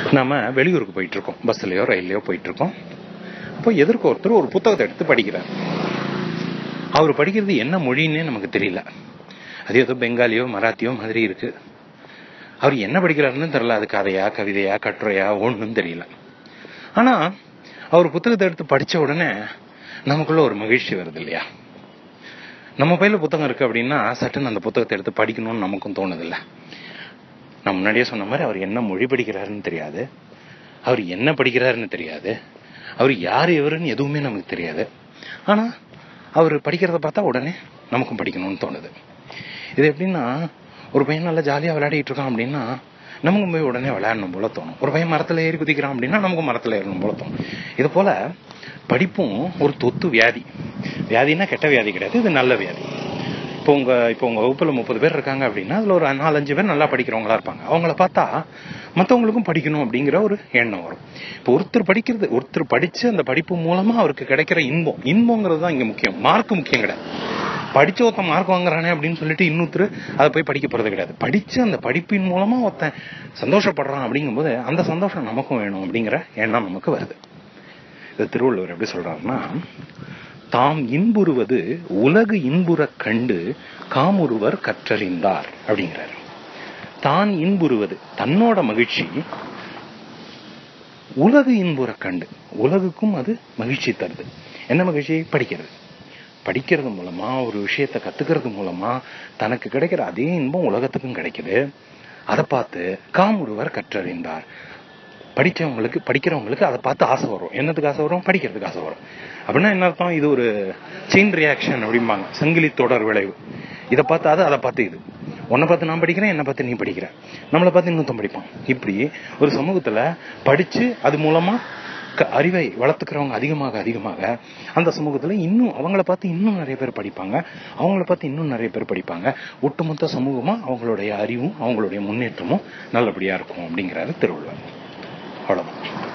நாம வெளியூருக்கு போயிட்டு இருக்கோம் பஸ்லயோ ரயில்லையோ போயிட்டு இருக்கோம் அப்போ எதிர்க்க ஒருத்தர் ஒரு புத்தகத்தை எடுத்து படிக்கிறார் அவர் படிக்கிறது என்ன மொழின்னே நமக்கு தெரியல அது ஏதோ பெங்காலியோ மராத்தியோ மாதிரி இருக்கு அவர் என்ன படிக்கிறாருன்னு தெரியல அது கதையா கவிதையா கட்டுரையா ஒண்ணும் தெரியல ஆனா அவர் புத்தகத்தை எடுத்து படிச்ச உடனே நமக்குள்ள ஒரு மகிழ்ச்சி வருது இல்லையா நம்ம பையில புத்தகம் இருக்கு அப்படின்னா சட்டுன்னு அந்த புத்தகத்தை எடுத்து படிக்கணும்னு நமக்கும் தோணுது இல்ல நான் முன்னாடியே சொன்ன மாதிரி அவர் என்ன மொழி படிக்கிறாருன்னு தெரியாது அவர் என்ன படிக்கிறாருன்னு தெரியாது அவர் யார் இவருன்னு எதுவுமே நமக்கு தெரியாது ஆனா அவர் படிக்கிறத பார்த்தா உடனே நமக்கும் படிக்கணும்னு தோணுது இது எப்படின்னா ஒரு பையன் நல்லா ஜாலியா விளையாடிட்டு இருக்கான் அப்படின்னா நமக்கும் போய் உடனே விளையாடணும் போல தோணும் ஒரு பையன் மரத்துல ஏறி குதிக்கிறான் அப்படின்னா நமக்கும் மரத்துல ஏறணும் போல தோணும் இது போல படிப்பும் ஒரு தொத்து வியாதி வியாதினா கெட்ட வியாதி கிடையாது இது நல்ல வியாதி இப்போ உங்க இப்போ உங்க வகுப்புல முப்பது பேர் இருக்காங்க அப்படின்னா அதுல ஒரு நாலஞ்சு பேர் நல்லா படிக்கிறவங்களா இருப்பாங்க அவங்கள பார்த்தா மத்தவங்களுக்கும் படிக்கணும் அப்படிங்கிற ஒரு எண்ணம் வரும் இப்போ ஒருத்தர் படிக்கிறது ஒருத்தர் படிச்சு அந்த படிப்பு மூலமா அவருக்கு கிடைக்கிற இன்பம் இன்பங்கிறது தான் இங்க முக்கியம் மார்க் முக்கியம் கிடையாது படிச்ச ஒருத்தன் மார்க் வாங்குறானே அப்படின்னு சொல்லிட்டு இன்னொருத்தர் அதை போய் படிக்க போறது கிடையாது படிச்சு அந்த படிப்பின் மூலமா ஒருத்தன் சந்தோஷப்படுறான் அப்படிங்கும்போது அந்த சந்தோஷம் நமக்கும் வேணும் அப்படிங்கிற எண்ணம் நமக்கு வருது இது திருவள்ளுவர் எப்படி சொல்றாருன்னா தாம் இன்புறுவது உலகு இன்புறக் கண்டு காமுறுவர் கற்றறிந்தார் அப்படிங்கிறார் தான் இன்புறுவது தன்னோட மகிழ்ச்சி உலகு இன்புறக் கண்டு உலகுக்கும் அது மகிழ்ச்சி தருது என்ன மகிழ்ச்சி படிக்கிறது படிக்கிறது மூலமா ஒரு விஷயத்தை கத்துக்கிறது மூலமா தனக்கு கிடைக்கிற அதே இன்பம் உலகத்துக்கும் கிடைக்குது அதை பார்த்து காமுறுவர் கற்றறிந்தார் படிச்சவங்களுக்கு படிக்கிறவங்களுக்கு அதை பார்த்து ஆசை வரும் என்னத்துக்கு ஆசை வரும் படிக்கிறதுக்கு ஆசை வரும் அப்படின்னா என்ன அர்த்தம் இது ஒரு செயின் ரியாக்ஷன் அப்படிம்பாங்க சங்கிலி தொடர் விளைவு இதை பார்த்து அது அதை பார்த்து இது உன்னை பார்த்து நான் படிக்கிறேன் என்னை பார்த்து நீ படிக்கிற நம்மளை பார்த்து இன்னொருத்தன் படிப்பான் இப்படி ஒரு சமூகத்துல படிச்சு அது மூலமா க- அறிவை வளர்த்துக்கிறவங்க அதிகமாக அதிகமாக அந்த சமூகத்துல இன்னும் அவங்கள பார்த்து இன்னும் நிறைய பேர் படிப்பாங்க அவங்கள பார்த்து இன்னும் நிறைய பேர் படிப்பாங்க ஒட்டுமொத்த சமூகமா அவங்களுடைய அறிவும் அவங்களுடைய முன்னேற்றமும் நல்லபடியா இருக்கும் அப்படிங்கிறாரு திருவள்ளுவர் அவ்வளவுதான்